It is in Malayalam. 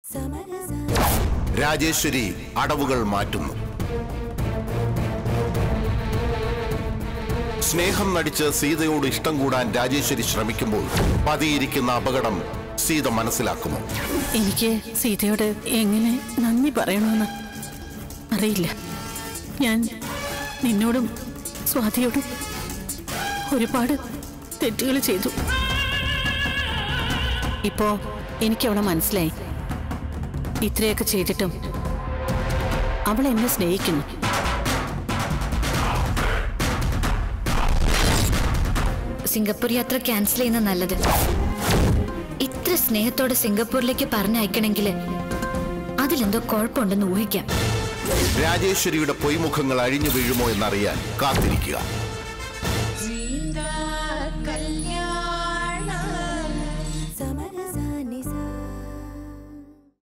രാജേശ്വരി അടവുകൾ മാറ്റുന്നു സ്നേഹം നടിച്ച് സീതയോട് ഇഷ്ടം കൂടാൻ രാജേശ്വരി ശ്രമിക്കുമ്പോൾ പതിയിരിക്കുന്ന അപകടം സീത മനസ്സിലാക്കുമോ എനിക്ക് സീതയോട് എങ്ങനെ നന്ദി പറയണമെന്ന് അറിയില്ല ഞാൻ നിന്നോടും സ്വാതിയോടും ഒരുപാട് തെറ്റുകൾ ചെയ്തു ഇപ്പോ എനിക്കവളെ മനസ്സിലായി ഇത്രയൊക്കെ ചെയ്തിട്ടും അവൾ എന്നെ സ്നേഹിക്കുന്നു സിംഗപ്പൂർ യാത്ര ക്യാൻസൽ ചെയ്യുന്ന നല്ലത് ഇത്ര സ്നേഹത്തോടെ സിംഗപ്പൂരിലേക്ക് പറഞ്ഞയക്കണമെങ്കിൽ അതിലെന്തോ കുഴപ്പമുണ്ടെന്ന് ഊഹിക്കാം രാജേശ്വരിയുടെ പൊയ്മുഖങ്ങൾ അഴിഞ്ഞു വീഴുമോ എന്നറിയാൻ കാത്തിരിക്കുക